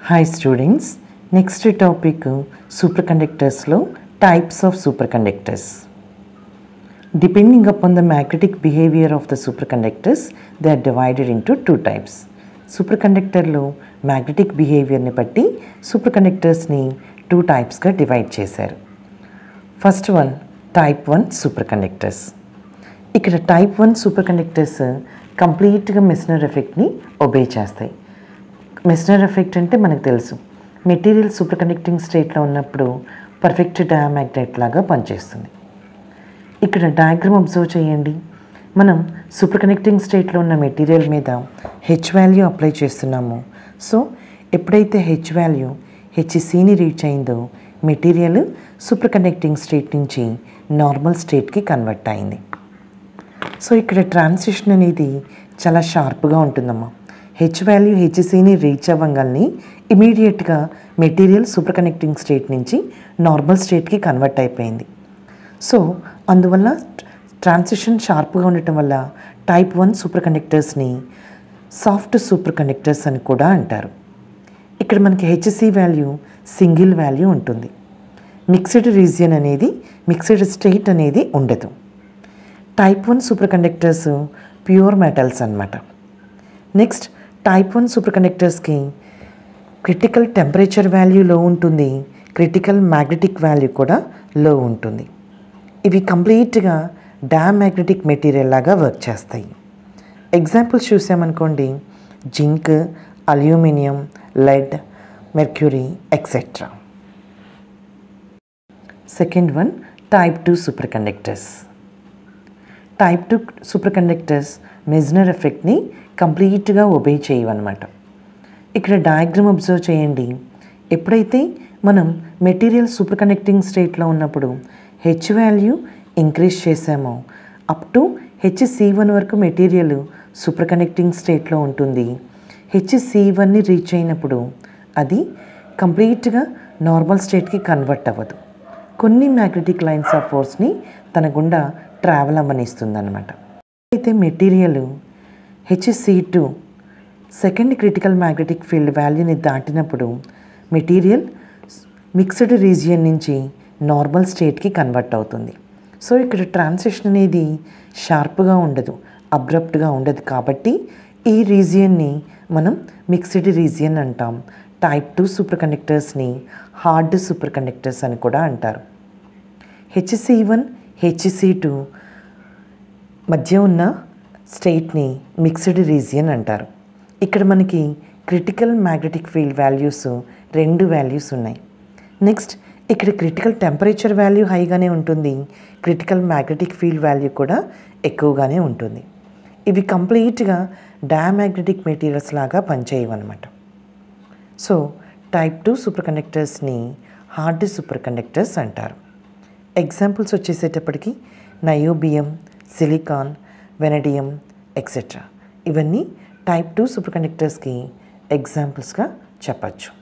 hi students next topic సూపర్ కండక్టర్స్లో types of superconductors depending upon the magnetic behaviour of the superconductors they are divided into two types సూపర్ కండక్టర్లో magnetic బిహేవియర్ని బట్టి సూపర్ కండక్టర్స్ని టూ టైప్స్గా డివైడ్ చేశారు first one type one superconductors ఇక్కడ టైప్ వన్ సూపర్ కండక్టర్స్ కంప్లీట్గా మెస్నర్ ఎఫెక్ట్ని ఒబే చేస్తాయి మెస్నర్ ఎఫెక్ట్ అంటే మనకు తెలుసు మెటీరియల్ సూపర్ కండక్టింగ్ స్టేట్లో ఉన్నప్పుడు పర్ఫెక్ట్ డయామాగ్నెట్ లాగా పనిచేస్తుంది ఇక్కడ డయాగ్రామ్ అబ్జర్వ్ చేయండి మనం సూపర్ కనెక్టింగ్ స్టేట్లో ఉన్న మెటీరియల్ మీద హెచ్ వాల్యూ అప్లై చేస్తున్నాము సో ఎప్పుడైతే హెచ్ వాల్యూ హెచ్సిని రీచ్ అయిందో మెటీరియల్ సూపర్ కండక్టింగ్ స్టేట్ నుంచి నార్మల్ స్టేట్కి కన్వర్ట్ అయింది సో ఇక్కడ ట్రాన్సిషన్ అనేది చాలా షార్ప్గా ఉంటుందమ్మా హెచ్ వాల్యూ హెచ్సిని రీచ్ అవ్వగానే ఇమీడియట్గా మెటీరియల్ సూపర్ కనెక్టింగ్ స్టేట్ నుంచి నార్మల్ స్టేట్కి కన్వర్ట్ అయిపోయింది సో అందువల్ల ట్రాన్సిషన్ షార్ప్గా ఉండటం వల్ల టైప్ వన్ సూపర్ కండక్టర్స్ని సాఫ్ట్ సూపర్ కండక్టర్స్ అని కూడా అంటారు ఇక్కడ మనకి హెచ్సి వాల్యూ సింగిల్ వాల్యూ ఉంటుంది మిక్స్డ్ రీజియన్ అనేది మిక్స్డ్ స్టేట్ అనేది ఉండదు type one superconductors pure metals అన్నమాట నెక్స్ట్ టైప్ వన్ సూపర్ కండక్టర్స్కి క్రిటికల్ టెంపరేచర్ వాల్యూ లో ఉంటుంది క్రిటికల్ మ్యాగ్నెటిక్ వాల్యూ కూడా లో ఉంటుంది ఇవి కంప్లీట్గా మ్యాగ్నెటిక్ మెటీరియల్ లాగా వర్క్ చేస్తాయి ఎగ్జాంపుల్స్ చూసామనుకోండి zinc aluminium lead mercury etcetera second one type two superconductors type two superconductors Meissner ఎఫెక్ట్ని కంప్లీట్గా ఒబే చేయవన్నమాట ఇక్కడ డయాగ్రామ్ అబ్జర్వ్ చేయండి ఎప్పుడైతే మనం మెటీరియల్ సూపర్ కండక్టింగ్ స్టేట్లో ఉన్నప్పుడు హెచ్ వాల్యూ ఇంక్రీజ్ చేసామో up to H C one వరకు మెటీరియల్ సూపర్ కండక్టింగ్ స్టేట్లో ఉంటుంది హెచ్ సి వన్ని రీచ్ అయినప్పుడు అది కంప్లీట్గా నార్మల్ స్టేట్కి కన్వర్ట్ అవ్వదు కొన్ని మ్యాగ్నెటిక్ లైన్స్ ఆఫ్ ఫోర్స్ని తన గుండా ట్రావెల్ అవ్వనిస్తుంది అనమాట అయితే material HC two second critical magnetic field వాల్యూని దాటినప్పుడు మెటీరియల్ మిక్స్డ్ రీజియన్ నుంచి నార్మల్ స్టేట్కి కన్వర్ట్ అవుతుంది సో ఇక్కడ ట్రాన్సిషన్ అనేది షార్ప్గా ఉండదు అబ్రప్ట్గా ఉండదు కాబట్టి ఈ రీజియన్ని మనం మిక్స్డ్ రీజియన్ అంటాం టైప్ టూ సూపర్ కండక్టర్స్ని హార్డ్ సూపర్ కండక్టర్స్ అని కూడా అంటారు హెచ్సి వన్ హెచ్సి టూ మధ్య ఉన్న స్టేట్ని మిక్స్డ్ రీజియన్ అంటారు ఇక్కడ మనకి క్రిటికల్ మ్యాగ్నెటిక్ ఫీల్డ్ వాల్యూస్ రెండు వాల్యూస్ ఉన్నాయి నెక్స్ట్ ఇక్కడ క్రిటికల్ టెంపరేచర్ వాల్యూ హైగానే ఉంటుంది క్రిటికల్ మ్యాగ్నెటిక్ ఫీల్డ్ వాల్యూ కూడా ఎక్కువగానే ఉంటుంది ఇవి కంప్లీట్గా డయామాగ్నెటిక్ మెటీరియల్స్ లాగా పనిచేయవన్నమాట సో టైప్ టూ సూపర్ కండక్టర్స్ని హార్డ్ సూపర్ కండక్టర్స్ అంటారు ఎగ్జాంపుల్స్ వచ్చేసేటప్పటికి నయోబియం సిలికాన్ వెనడియం ఎక్సెట్రా ఇవన్నీ టైప్ టూ సూపర్ కండక్టర్స్కి ఎగ్జాంపుల్స్గా చెప్పచ్చు